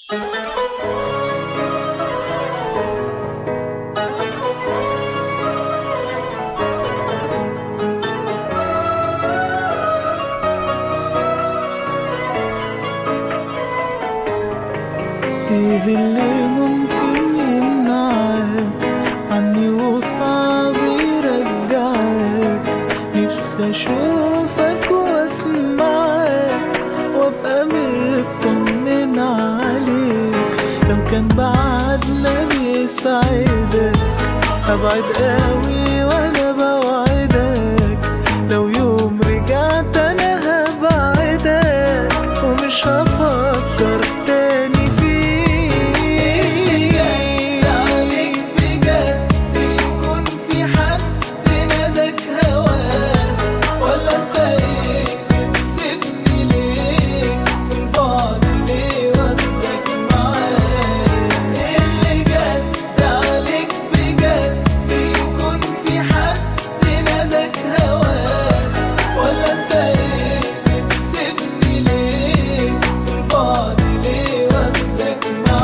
ايه اللي ممكن يمنعك عني وصعب يرجعك نفسي اشوفك واسمعك وابقى مطمن عليك لو كان بعدنا بيسعدك ابعد قوي وانا بوعدك لو يوم رجعت انا هبعدك ومش هفكر تاني فيك عليك بجد يكون في حد نادك هواك ولا انت ايه بتسيبني ليه والبعد ليه واخدك معاك اللي جد عليك بجد يكون في حد نادك هواك ولا انت ايه بتسيبني ليه والبعد ليه واخدك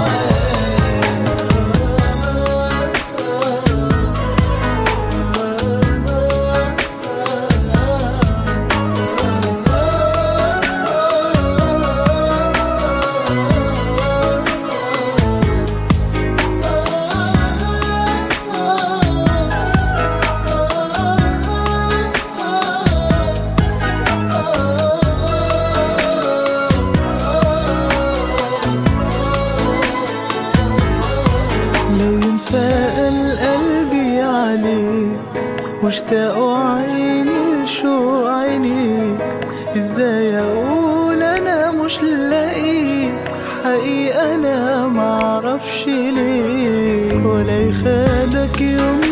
لو يوم سأل قلبي عليك واشتاق عيني لشوق عينيك ازاي اقول انا مش لاقيك حقيقة انا معرفش ليه ولا يخادك يوم